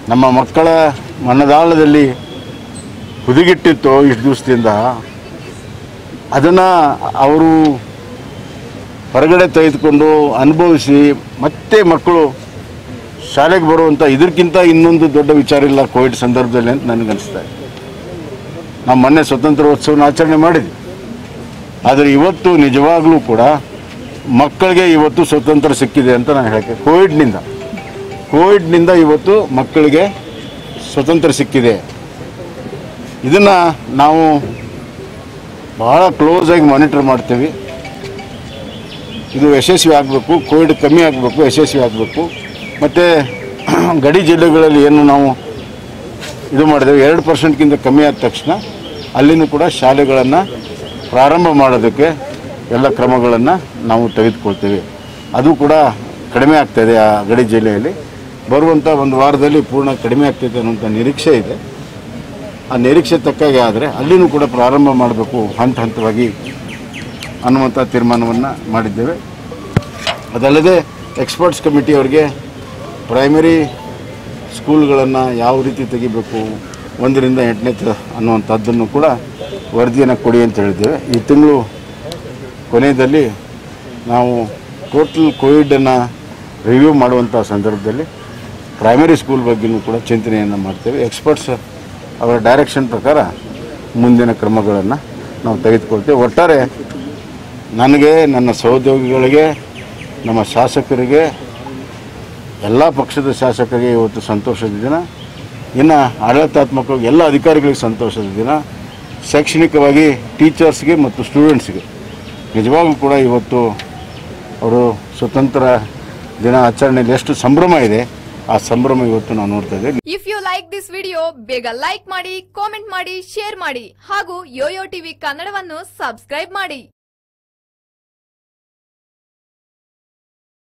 ನಮ್ಮ ಮಕ್ಕಳ ಮನದಾಳದಲ್ಲಿ ಹುದುಗಿಟ್ಟಿತ್ತು ಇಷ್ಟು ದಿವಸದಿಂದ ಅದನ್ನು ಅವರು ಹೊರಗಡೆ ತೆಗೆದುಕೊಂಡು ಅನುಭವಿಸಿ ಮತ್ತೆ ಮಕ್ಕಳು ಶಾಲೆಗೆ ಬರುವಂಥ ಇದಕ್ಕಿಂತ ಇನ್ನೊಂದು ದೊಡ್ಡ ವಿಚಾರ ಇಲ್ಲ ಕೋವಿಡ್ ಸಂದರ್ಭದಲ್ಲಿ ಅಂತ ನನಗನ್ನಿಸ್ತಾ ಇದೆ ನಾವು ಮೊನ್ನೆ ಸ್ವತಂತ್ರೋತ್ಸವನ ಆಚರಣೆ ಮಾಡಿದ್ವಿ ಆದರೆ ಇವತ್ತು ನಿಜವಾಗ್ಲೂ ಕೂಡ ಮಕ್ಕಳಿಗೆ ಇವತ್ತು ಸ್ವತಂತ್ರ ಸಿಕ್ಕಿದೆ ಅಂತ ನಾನು ಹೇಳಕ್ಕೆ ಕೋವಿಡ್ನಿಂದ ಕೋವಿಡ್ನಿಂದ ಇವತ್ತು ಮಕ್ಕಳಿಗೆ ಸ್ವತಂತ್ರ ಸಿಕ್ಕಿದೆ ಇದನ್ನು ನಾವು ಭಾಳ ಕ್ಲೋಸಾಗಿ ಮಾನಿಟರ್ ಮಾಡ್ತೀವಿ ಇದು ಯಶಸ್ವಿ ಆಗಬೇಕು ಕೋವಿಡ್ ಕಮ್ಮಿ ಆಗಬೇಕು ಯಶಸ್ವಿ ಆಗಬೇಕು ಮತ್ತು ಗಡಿ ಜಿಲ್ಲೆಗಳಲ್ಲಿ ಏನು ನಾವು ಇದು ಮಾಡಿದ್ದೇವೆ ಎರಡು ಪರ್ಸೆಂಟ್ಗಿಂತ ಕಮ್ಮಿ ಆದ ತಕ್ಷಣ ಅಲ್ಲಿನೂ ಕೂಡ ಶಾಲೆಗಳನ್ನು ಪ್ರಾರಂಭ ಮಾಡೋದಕ್ಕೆ ಎಲ್ಲ ಕ್ರಮಗಳನ್ನು ನಾವು ತೆಗೆದುಕೊಳ್ತೇವೆ ಅದು ಕೂಡ ಕಡಿಮೆ ಆಗ್ತಾಯಿದೆ ಆ ಗಡಿ ಜಿಲ್ಲೆಯಲ್ಲಿ ಬರುವಂಥ ಒಂದು ವಾರದಲ್ಲಿ ಪೂರ್ಣ ಕಡಿಮೆ ಆಗ್ತೈತೆ ಅನ್ನುವಂಥ ನಿರೀಕ್ಷೆ ಇದೆ ಆ ನಿರೀಕ್ಷೆ ತಕ್ಕಾಗೆ ಆದರೆ ಅಲ್ಲಿನೂ ಕೂಡ ಪ್ರಾರಂಭ ಮಾಡಬೇಕು ಹಂತ ಹಂತವಾಗಿ ಅನ್ನುವಂಥ ತೀರ್ಮಾನವನ್ನು ಮಾಡಿದ್ದೇವೆ ಅದಲ್ಲದೆ ಎಕ್ಸ್ಪರ್ಟ್ಸ್ ಕಮಿಟಿ ಅವರಿಗೆ ಪ್ರೈಮರಿ ಸ್ಕೂಲ್ಗಳನ್ನು ಯಾವ ರೀತಿ ತೆಗಿಬೇಕು ಒಂದರಿಂದ ಎಂಟನೇ ತ ಅನ್ನುವಂಥದ್ದನ್ನು ಕೂಡ ವರದಿಯನ್ನು ಕೊಡಿ ಅಂತ ಹೇಳಿದ್ದೇವೆ ಈ ತಿಂಗಳು ಕೊನೆಯಲ್ಲಿ ನಾವು ಟೋಟಲ್ ಕೋವಿಡನ್ನು ರಿವ್ಯೂ ಮಾಡುವಂಥ ಸಂದರ್ಭದಲ್ಲಿ ಪ್ರೈಮರಿ ಸ್ಕೂಲ್ ಬಗ್ಗೆಯೂ ಕೂಡ ಚಿಂತನೆಯನ್ನು ಮಾಡ್ತೇವೆ ಎಕ್ಸ್ಪರ್ಟ್ಸ್ ಅವರ ಡೈರೆಕ್ಷನ್ ಪ್ರಕಾರ ಮುಂದಿನ ಕ್ರಮಗಳನ್ನು ನಾವು ತೆಗೆದುಕೊಳ್ತೇವೆ ಒಟ್ಟಾರೆ ನನಗೆ ನನ್ನ ಸಹೋದ್ಯೋಗಿಗಳಿಗೆ ನಮ್ಮ ಶಾಸಕರಿಗೆ ಎಲ್ಲ ಪಕ್ಷದ ಶಾಸಕರಿಗೆ ಇವತ್ತು ಸಂತೋಷದ ದಿನ ಇನ್ನು ಆಡಳಿತಾತ್ಮಕವಾಗಿ ಎಲ್ಲ ಅಧಿಕಾರಿಗಳಿಗೆ ಸಂತೋಷದ ದಿನ ಶೈಕ್ಷಣಿಕವಾಗಿ ಟೀಚರ್ಸ್ಗೆ ಮತ್ತು ಸ್ಟೂಡೆಂಟ್ಸ್ಗೆ ನಿಜವಾಗ್ಲೂ ಕೂಡ ಇವತ್ತು ಅವರು ಸ್ವತಂತ್ರ ದಿನ ಆಚರಣೆಯಲ್ಲಿ ಎಷ್ಟು ಸಂಭ್ರಮ ಇದೆ ಆ ಸಂಭ್ರಮ ಇವತ್ತು ನಾವು ನೋಡ್ತಾ ಇದ್ದೇವೆ if you like this video ಬೇಗ ಲೈಕ್ ಮಾಡಿ ಕಾಮೆಂಟ್ ಮಾಡಿ ಶೇರ್ ಮಾಡಿ ಹಾಗೂ ಯೋಯೋ ಟಿವಿ ಕನ್ನಡವನ್ನು ಸಬ್ಸ್ಕ್ರೈಬ್ ಮಾಡಿ